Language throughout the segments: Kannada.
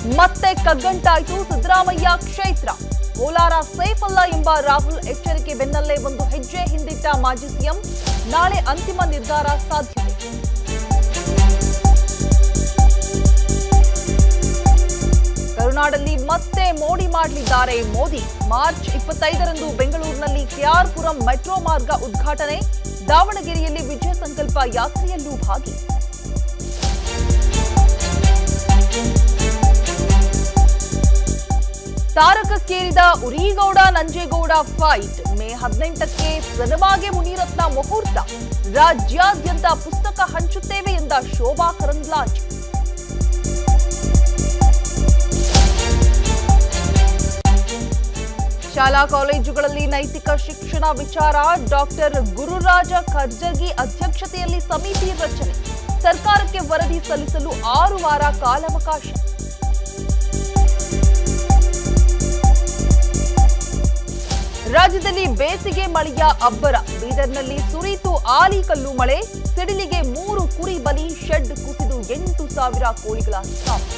ಮತ್ತೆ ಕಗ್ಗಂಟಾಯ್ತು ಸಿದ್ದರಾಮಯ್ಯ ಕ್ಷೇತ್ರ ಕೋಲಾರ ಸೇಫ್ ಅಲ್ಲ ಎಂಬ ರಾಹುಲ್ ಎಚ್ಚರಿಕೆ ಬೆನ್ನಲ್ಲೇ ಒಂದು ಹೆಜ್ಜೆ ಹಿಂದಿಟ್ಟ ಮಾಜಿ ಸಿಎಂ ನಾಳೆ ಅಂತಿಮ ನಿರ್ಧಾರ ಸಾಧ್ಯತೆ ಕರುನಾಡಲ್ಲಿ ಮತ್ತೆ ಮೋಡಿ ಮಾಡಲಿದ್ದಾರೆ ಮೋದಿ ಮಾರ್ಚ್ ಇಪ್ಪತ್ತೈದರಂದು ಬೆಂಗಳೂರಿನಲ್ಲಿ ಕೆಆರ್ಪುರಂ ಮೆಟ್ರೋ ಮಾರ್ಗ ಉದ್ಘಾಟನೆ ದಾವಣಗೆರೆಯಲ್ಲಿ ವಿಜಯ ಸಂಕಲ್ಪ ಯಾತ್ರೆಯಲ್ಲೂ ಭಾಗಿ ತಾರಕಕ್ಕೇರಿದ ಉರಿಗೌಡ ನಂಜೇಗೌಡ ಫೈಟ್ ಮೇ ಹದಿನೆಂಟಕ್ಕೆ ಸಿನಿಮಾಗೆ ಮುನಿರತ್ನ ಮುಹೂರ್ತ ರಾಜ್ಯಾದ್ಯಂತ ಪುಸ್ತಕ ಹಂಚುತ್ತೇವೆ ಎಂದ ಶೋಭಾ ಕರಂದ್ಲಾಜೆ ಶಾಲಾ ಕಾಲೇಜುಗಳಲ್ಲಿ ನೈತಿಕ ಶಿಕ್ಷಣ ವಿಚಾರ ಡಾಕ್ಟರ್ ಗುರುರಾಜ ಖರ್ಜಗಿ ಅಧ್ಯಕ್ಷತೆಯಲ್ಲಿ ಸಮಿತಿ ರಚನೆ ಸರ್ಕಾರಕ್ಕೆ ವರದಿ ಸಲ್ಲಿಸಲು ಆರು ವಾರ ಕಾಲಾವಕಾಶ ರಾಜ್ಯದಲ್ಲಿ ಬೇಸಿಗೆ ಮಳೆಯ ಅಬ್ಬರ ಬೀದರ್ನಲ್ಲಿ ಸುರಿತು ಆಲಿಕಲ್ಲು ಮಳೆ ಸಿಡಿಲಿಗೆ ಮೂರು ಕುರಿ ಬಲಿ ಶೆಡ್ ಕುಸಿದು ಎಂಟು ಸಾವಿರ ಕೋಳಿಗಳ ಸಾವು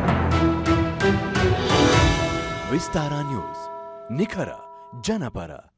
ವಿಸ್ತಾರ ನ್ಯೂಸ್ ನಿಖರ ಜನಪರ